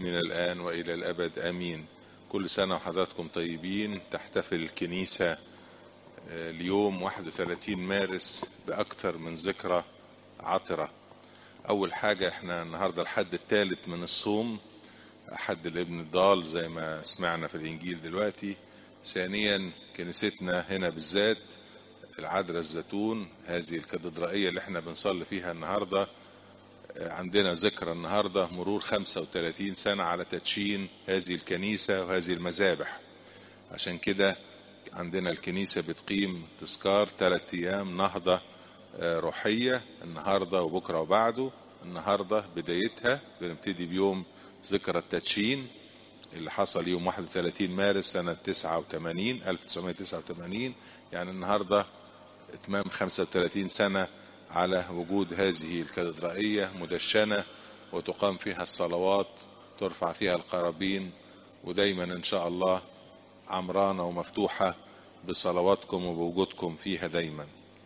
من الآن وإلى الأبد آمين كل سنة وحضراتكم طيبين تحتفل الكنيسة اليوم 31 مارس بأكثر من ذكرى عطرة أول حاجة احنا النهاردة الحد الثالث من الصوم حد الابن الضال زي ما سمعنا في الإنجيل دلوقتي ثانيا كنيستنا هنا بالذات العذراء الزيتون هذه الكاتدرائية اللي احنا بنصلي فيها النهاردة عندنا ذكرى النهاردة مرور 35 سنة على تدشين هذه الكنيسة وهذه المذابح عشان كده عندنا الكنيسة بتقيم تذكار ثلاث أيام نهضة روحية النهاردة وبكرة وبعده النهاردة بدايتها بنبتدي بيوم ذكرى التدشين اللي حصل يوم 31 مارس سنة 89 1989 يعني النهاردة اتمام 35 سنة على وجود هذه الكاتدرائية مدشنة وتقام فيها الصلوات ترفع فيها القرابين ودايما ان شاء الله عمرانة ومفتوحة بصلواتكم وبوجودكم فيها دايما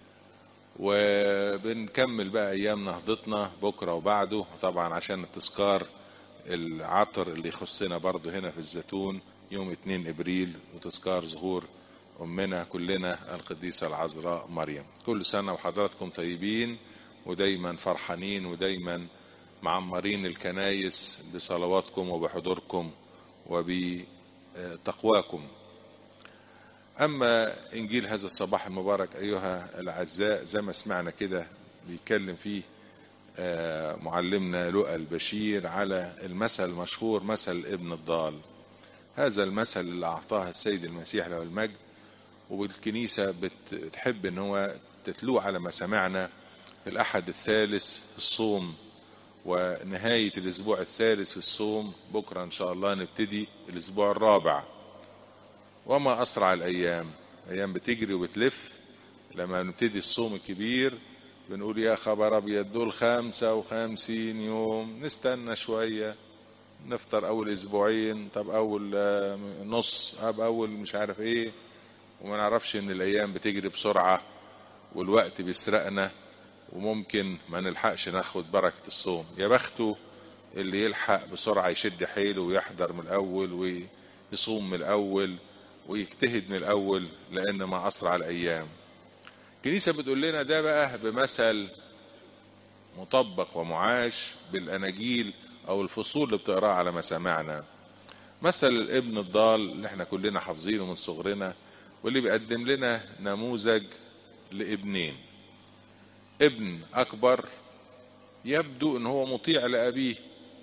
وبنكمل بقى ايام نهضتنا بكرة وبعده طبعا عشان التذكار العطر اللي يخصنا برضه هنا في الزيتون يوم 2 ابريل وتذكار ظهور امنا كلنا القديسة العذراء مريم كل سنة وحضراتكم طيبين ودايما فرحانين ودايما معمرين الكنايس بصلواتكم وبحضوركم وبتقواكم اما انجيل هذا الصباح المبارك ايها الاعزاء زي ما سمعنا كده بيتكلم فيه معلمنا لؤى البشير على المثل المشهور مثل ابن الضال هذا المثل اللي اعطاه السيد المسيح له المجد والكنيسة بتحب ان هو تتلوه على ما سمعنا في الاحد الثالث في الصوم ونهاية الاسبوع الثالث في الصوم بكرة ان شاء الله نبتدي الاسبوع الرابع وما اسرع الايام ايام بتجري وبتلف لما نبتدي الصوم الكبير بنقول يا خبر ابيض دول خمسة وخمسين يوم نستنى شوية نفطر اول اسبوعين طب اول نص اب اول مش عارف ايه وما نعرفش ان الايام بتجري بسرعة والوقت بيسرقنا وممكن ما نلحقش ناخد بركة الصوم يا بخته اللي يلحق بسرعة يشد حيله ويحضر من الاول ويصوم من الاول ويجتهد من الاول لان ما اسرع الايام الكنيسة بتقول لنا ده بقى بمثل مطبق ومعاش بالاناجيل او الفصول اللي بتقراها على مسامعنا مثل الابن الضال اللي احنا كلنا حافظينه من صغرنا واللي بيقدم لنا نموذج لابنين ابن اكبر يبدو ان هو مطيع لابيه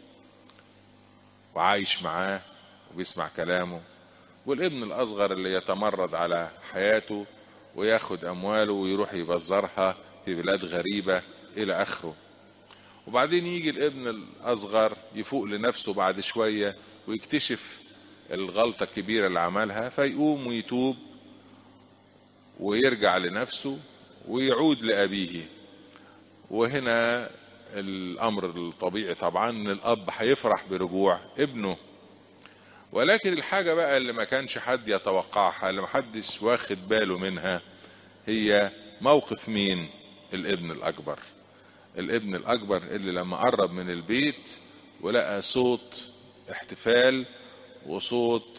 وعايش معاه وبيسمع كلامه والابن الاصغر اللي يتمرد على حياته وياخد امواله ويروح يبذرها في بلاد غريبة الى اخره وبعدين يجي الابن الاصغر يفوق لنفسه بعد شوية ويكتشف الغلطة الكبيرة اللي عملها فيقوم ويتوب ويرجع لنفسه ويعود لأبيه وهنا الأمر الطبيعي طبعا ان الأب هيفرح برجوع ابنه ولكن الحاجة بقى اللي ما كانش حد يتوقعها اللي ما حدش واخد باله منها هي موقف مين الابن الأكبر الابن الأكبر اللي لما قرب من البيت ولقى صوت احتفال وصوت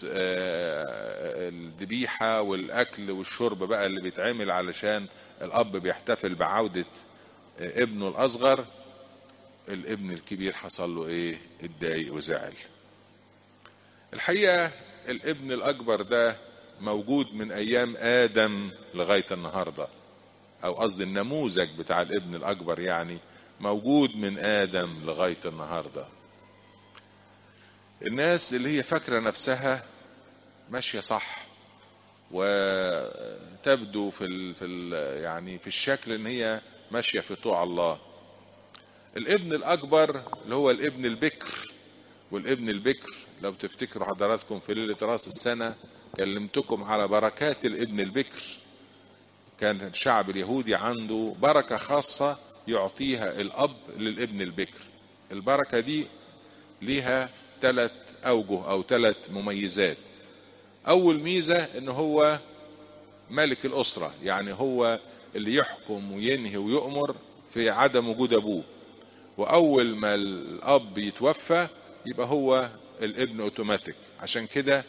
الذبيحة والأكل والشرب بقى اللي بيتعمل علشان الأب بيحتفل بعودة ابنه الأصغر الابن الكبير حصل له إيه اتضايق وزعل الحقيقة الابن الأكبر ده موجود من أيام آدم لغاية النهاردة أو قصدي النموذج بتاع الابن الأكبر يعني موجود من آدم لغاية النهارده الناس اللي هي فاكره نفسها ماشيه صح وتبدو في ال في ال يعني في الشكل ان هي ماشيه في طوع الله الابن الاكبر اللي هو الابن البكر والابن البكر لو تفتكروا حضراتكم في ليله راس السنه كلمتكم على بركات الابن البكر كان الشعب اليهودي عنده بركه خاصه يعطيها الاب للابن البكر البركه دي ليها ثلاث اوجه او ثلاث مميزات اول ميزة ان هو ملك الاسرة يعني هو اللي يحكم وينهي ويؤمر في عدم وجود ابوه واول ما الاب يتوفى يبقى هو الابن اوتوماتيك عشان كده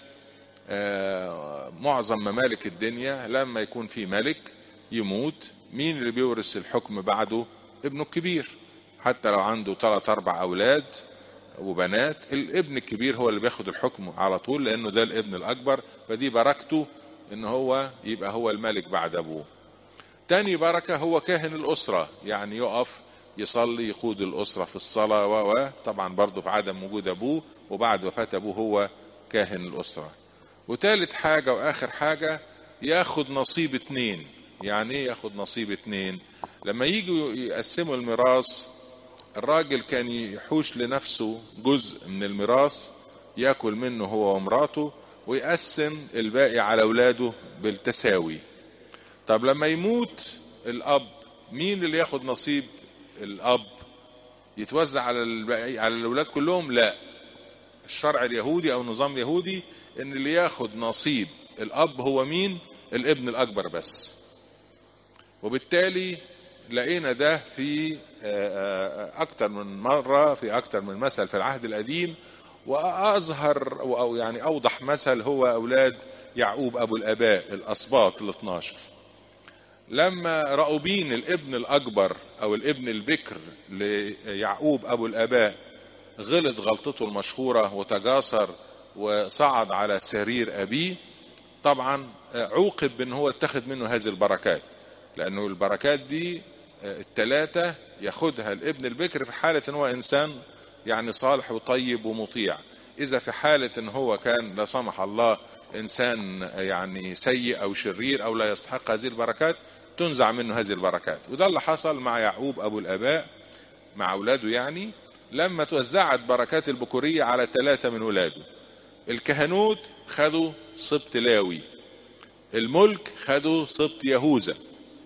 آه، معظم ممالك الدنيا لما يكون في ملك يموت مين اللي بيورث الحكم بعده ابنه الكبير حتى لو عنده ثلاث اربع اولاد وبنات الابن الكبير هو اللي بياخد الحكم على طول لانه ده الابن الاكبر فدي بركته ان هو يبقى هو الملك بعد ابوه تاني بركة هو كاهن الأسرة يعني يقف يصلي يقود الأسرة في الصلاة و و طبعا برضه في عدم وجود أبوه وبعد وفاة أبوه هو كاهن الأسرة وتالت حاجة وآخر حاجة ياخد نصيب اتنين يعني ايه ياخد نصيب اتنين لما يجوا يقسموا الميراث الراجل كان يحوش لنفسه جزء من الميراث ياكل منه هو ومراته ويقسم الباقي على اولاده بالتساوي طب لما يموت الاب مين اللي ياخد نصيب الاب يتوزع على الباقي على الاولاد كلهم لا الشرع اليهودي او النظام اليهودي ان اللي ياخد نصيب الاب هو مين الابن الاكبر بس وبالتالي لقينا ده في اكتر من مرة في اكتر من مثل في العهد القديم واظهر او يعني اوضح مثل هو اولاد يعقوب ابو الاباء الاسباط ال 12 لما رأوبين الابن الاكبر او الابن البكر ليعقوب ابو الاباء غلط غلطته المشهورة وتجاسر وصعد على سرير ابيه طبعا عوقب بان هو اتخذ منه هذه البركات لانه البركات دي التلاتة ياخدها الابن البكر في حالة ان هو انسان يعني صالح وطيب ومطيع اذا في حالة ان هو كان لا سمح الله انسان يعني سيء او شرير او لا يستحق هذه البركات تنزع منه هذه البركات وده اللي حصل مع يعقوب ابو الاباء مع اولاده يعني لما توزعت بركات البكورية على ثلاثة من ولاده الكهنوت خدوا سبط لاوي الملك خدوا سبط يهوذا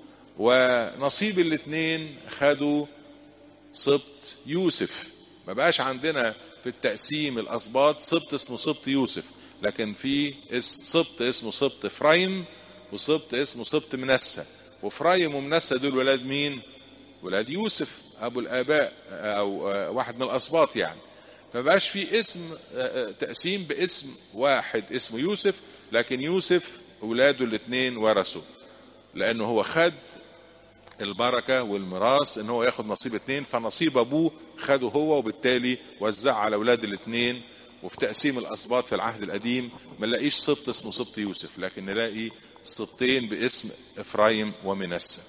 ونصيب الاثنين خدوا سبط يوسف ما بقاش عندنا في التقسيم الاسباط سبط اسمه سبط يوسف لكن في سبط اسمه سبط افرايم وسبط اسمه سبط منسى وفرايم ومنسى دول ولاد مين ولاد يوسف ابو الاباء او واحد من الاسباط يعني فبقاش في اسم تقسيم باسم واحد اسمه يوسف لكن يوسف اولاده الاثنين ورثوا لانه هو خد البركه والميراث ان هو ياخد نصيب اتنين فنصيب ابوه خده هو وبالتالي وزعه على اولاد الاثنين وفي تقسيم الاسباط في العهد القديم ما نلاقيش سبط اسمه سبط يوسف لكن نلاقي سبطين باسم افرايم ومنسى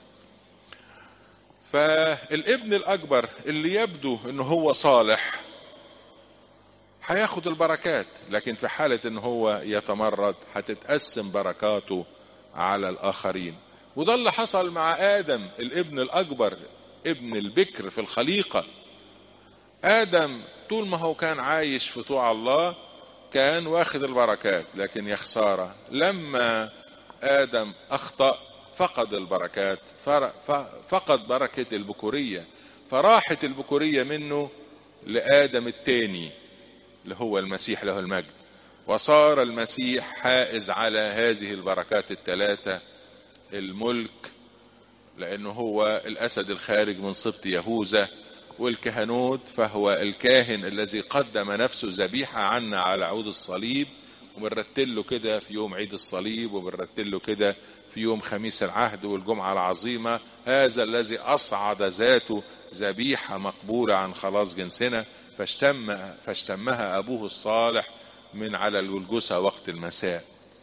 فالابن الاكبر اللي يبدو انه هو صالح هياخد البركات لكن في حالة ان هو يتمرد هتتقسم بركاته على الاخرين وده اللي حصل مع ادم الابن الاكبر ابن البكر في الخليقة ادم طول ما هو كان عايش في طوع الله كان واخد البركات لكن يا خسارة لما ادم اخطأ فقد البركات فقد بركة البكورية فراحت البكورية منه لآدم التاني اللي هو المسيح له المجد وصار المسيح حائز على هذه البركات الثلاثة الملك لأنه هو الأسد الخارج من سبط يهوذا والكهنوت فهو الكاهن الذي قدم نفسه ذبيحة عنا على عود الصليب وبنرتل له كده في يوم عيد الصليب وبنرتل له كده في يوم خميس العهد والجمعة العظيمة هذا الذي أصعد ذاته ذبيحة مقبولة عن خلاص جنسنا فاشتم فاشتمها أبوه الصالح من على الجلجسة وقت المساء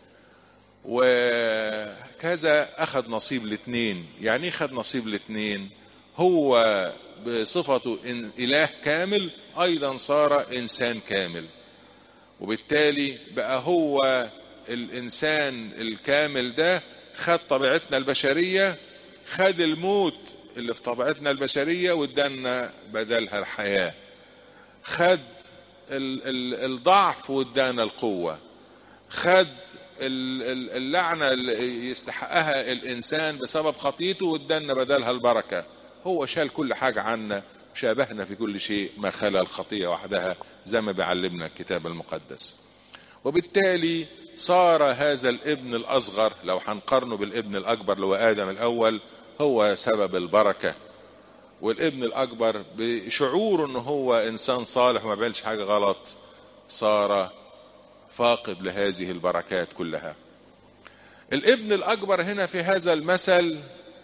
وكذا أخذ نصيب الاثنين يعني خد نصيب الاثنين هو بصفته إن إله كامل أيضا صار إنسان كامل وبالتالي بقى هو الإنسان الكامل ده خد طبيعتنا البشرية خد الموت اللي في طبيعتنا البشرية وادانا بدلها الحياة خد ال ال الضعف وادانا القوة خد اللعنة اللي يستحقها الإنسان بسبب خطيته وادانا بدلها البركة هو شال كل حاجة عنا شابهنا في كل شيء ما خلا الخطية وحدها زي ما بيعلمنا الكتاب المقدس وبالتالي صار هذا الابن الأصغر لو هنقارنه بالابن الأكبر اللي هو آدم الأول هو سبب البركة والابن الأكبر بشعوره إن هو إنسان صالح وما بيعملش حاجة غلط صار فاقد لهذه البركات كلها الابن الأكبر هنا في هذا المثل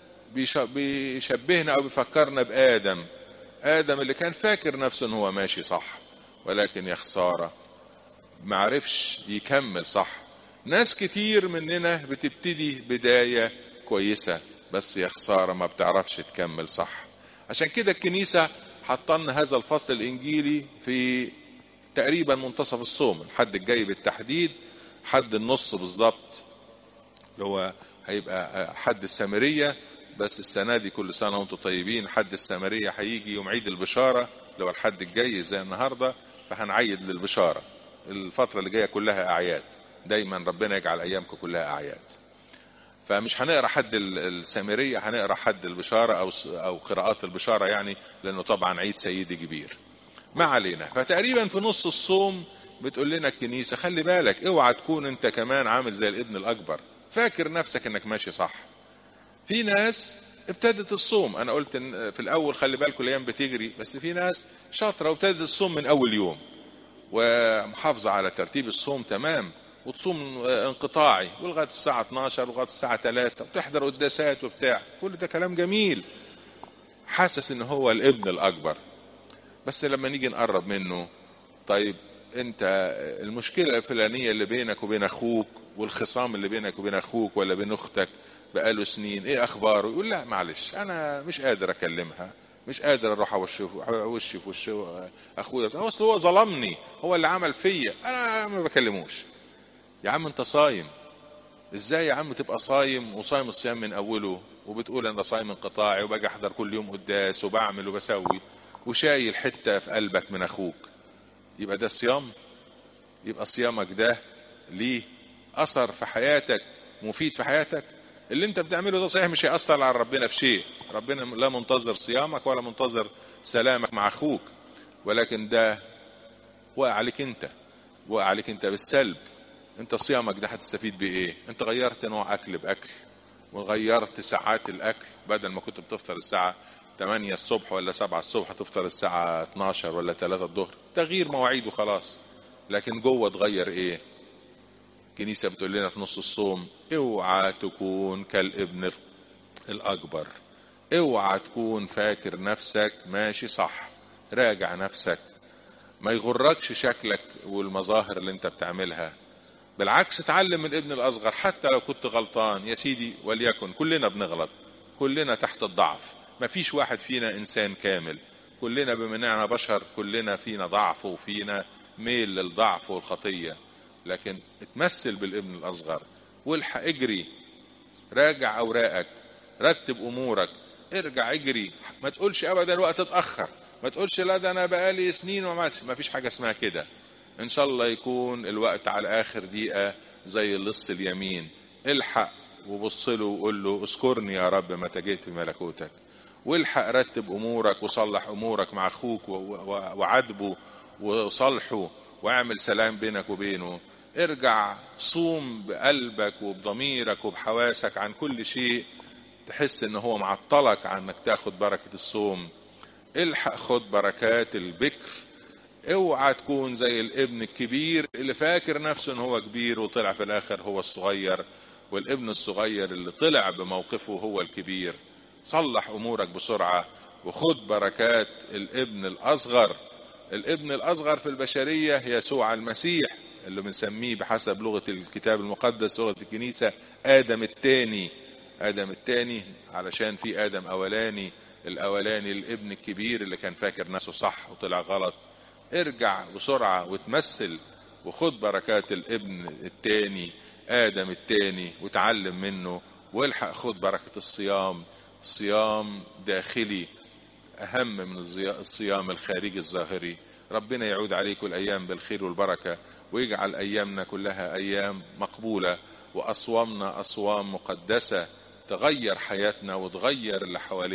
بيشبهنا أو بيفكرنا بآدم آدم اللي كان فاكر نفسه إن هو ماشي صح ولكن يا خسارة معرفش يكمل صح ناس كتير مننا بتبتدي بداية كويسة بس يا خسارة ما بتعرفش تكمل صح عشان كده الكنيسة حطلنا هذا الفصل الإنجيلي في تقريبا منتصف الصوم الحد الجاي بالتحديد حد النص بالظبط اللي هو هيبقى حد السامرية بس السنة دي كل سنة وانتم طيبين حد السامرية هيجي يوم عيد البشارة اللي هو الحد الجاي زي النهاردة فهنعيد للبشارة الفترة اللي جاية كلها أعياد دايما ربنا يجعل أيامكم كلها أعياد فمش هنقرا حد السامرية هنقرا حد البشارة أو أو قراءات البشارة يعني لأنه طبعا عيد سيدي كبير ما علينا فتقريبا في نص الصوم بتقول لنا الكنيسة خلي بالك اوعى تكون انت كمان عامل زي الابن الأكبر فاكر نفسك انك ماشي صح في ناس ابتدت الصوم انا قلت إن في الاول خلي بالكم الايام بتجري بس في ناس شاطره وابتدت الصوم من اول يوم ومحافظه على ترتيب الصوم تمام وتصوم انقطاعي ولغايه الساعه 12 ولغايه الساعه 3 وتحضر قداسات وبتاع كل ده كلام جميل حاسس ان هو الابن الاكبر بس لما نيجي نقرب منه طيب انت المشكله الفلانيه اللي بينك وبين اخوك والخصام اللي بينك وبين اخوك ولا بين اختك بقاله سنين ايه اخباره يقول لا معلش انا مش قادر اكلمها مش قادر اروح اوشي وشي في وش اخويا هو اصل هو ظلمني هو اللي عمل فيا انا ما بكلموش يا عم انت صايم ازاي يا عم تبقى صايم وصايم الصيام من اوله وبتقول انا صايم انقطاعي وباجي احضر كل يوم قداس وبعمل وبسوي وشايل حته في قلبك من اخوك يبقى ده صيام يبقى صيامك ده ليه اثر في حياتك مفيد في حياتك اللي انت بتعمله ده صحيح مش هيأثر على ربنا بشيء ربنا لا منتظر صيامك ولا منتظر سلامك مع اخوك ولكن ده وقع عليك انت وقع عليك انت بالسلب انت صيامك ده هتستفيد بايه انت غيرت نوع اكل باكل وغيرت ساعات الاكل بدل ما كنت بتفطر الساعه 8 الصبح ولا 7 الصبح هتفطر الساعه 12 ولا 3 الظهر تغيير مواعيد وخلاص لكن جوه اتغير ايه الكنيسه بتقول لنا في نص الصوم اوعى تكون كالابن الاكبر اوعى تكون فاكر نفسك ماشي صح راجع نفسك ما يغركش شكلك والمظاهر اللي انت بتعملها بالعكس اتعلم من الابن الاصغر حتى لو كنت غلطان يا سيدي وليكن كلنا بنغلط كلنا تحت الضعف ما فيش واحد فينا انسان كامل كلنا بما اننا بشر كلنا فينا ضعف وفينا ميل للضعف والخطيه لكن اتمثل بالابن الاصغر والحق اجري راجع اوراقك رتب امورك ارجع اجري ما تقولش ابدا الوقت اتاخر ما تقولش لا ده انا بقالي سنين وما عملتش ما فيش حاجه اسمها كده ان شاء الله يكون الوقت على اخر دقيقه زي اللص اليمين الحق وبص له وقول له اذكرني يا رب متى جئت في ملكوتك والحق رتب امورك وصلح امورك مع اخوك وعاتبه وصالحه واعمل سلام بينك وبينه ارجع صوم بقلبك وبضميرك وبحواسك عن كل شيء تحس ان هو معطلك عن انك تاخد بركة الصوم الحق خد بركات البكر اوعى تكون زي الابن الكبير اللي فاكر نفسه ان هو كبير وطلع في الاخر هو الصغير والابن الصغير اللي طلع بموقفه هو الكبير صلح امورك بسرعة وخد بركات الابن الاصغر الابن الاصغر في البشرية يسوع المسيح اللي بنسميه بحسب لغة الكتاب المقدس لغة الكنيسة آدم الثاني آدم الثاني علشان في آدم أولاني الأولاني الابن الكبير اللي كان فاكر نفسه صح وطلع غلط ارجع بسرعة وتمثل وخد بركات الابن الثاني آدم الثاني وتعلم منه والحق خد بركة الصيام صيام داخلي أهم من الصيام الخارجي الظاهري ربنا يعود عليكم الأيام بالخير والبركة ويجعل أيامنا كلها أيام مقبولة وأصوامنا أصوام مقدسة تغير حياتنا وتغير اللي حوالينا